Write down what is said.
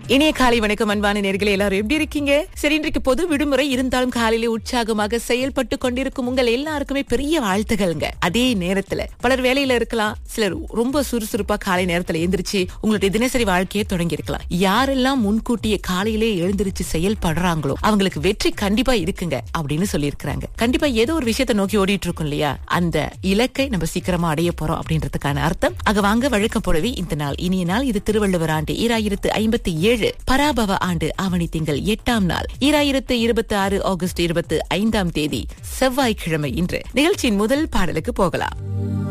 இனிய காலை வணக்கம் அன்பான நேர்களே எல்லாரும் எப்படி இருக்கீங்க சரி இன்றைக்கு பொது விடுமுறை இருந்தாலும் காலையிலே உற்சாகமாக செயல்பட்டு கொண்டிருக்கும் உங்கள் எல்லாருக்குமே பெரிய வாழ்த்துகள்ங்க அதே நேரத்துல பலர் வேலையில இருக்கலாம் சிலர் ரொம்ப சுறுசுறுப்பா காலை நேரத்துல எந்திரிச்சு உங்களுடைய தினசரி வாழ்க்கையை தொடங்கி இருக்கலாம் யாரெல்லாம் முன்கூட்டியே காலையிலே எழுந்திருச்சு செயல்படுறாங்களோ அவங்களுக்கு வெற்றி கண்டிப்பா இருக்குங்க அப்படின்னு சொல்லியிருக்கிறாங்க கண்டிப்பா ஏதோ ஒரு விஷயத்தை நோக்கி ஓடிட்டு இருக்கோம் இல்லையா அந்த இலக்கை நம்ம சீக்கிரமா அடைய போறோம் அப்படின்றதுக்கான அர்த்தம் ஆக வாங்க வழக்கம் போலவே இந்த நாள் இனிய நாள் இது திருவள்ளுவர் ஆண்டு ஈராயிரத்து ஐம்பத்தி ஏழு பராபவ ஆண்டு ஆவணி திங்கள் எட்டாம் நாள் ஈராயிரத்து இருபத்தி ஆறு ஆகஸ்ட் இருபத்தி ஐந்தாம் தேதி செவ்வாய்க்கிழமை இன்று நிகழ்ச்சியின் முதல் பாடலுக்கு போகலாம்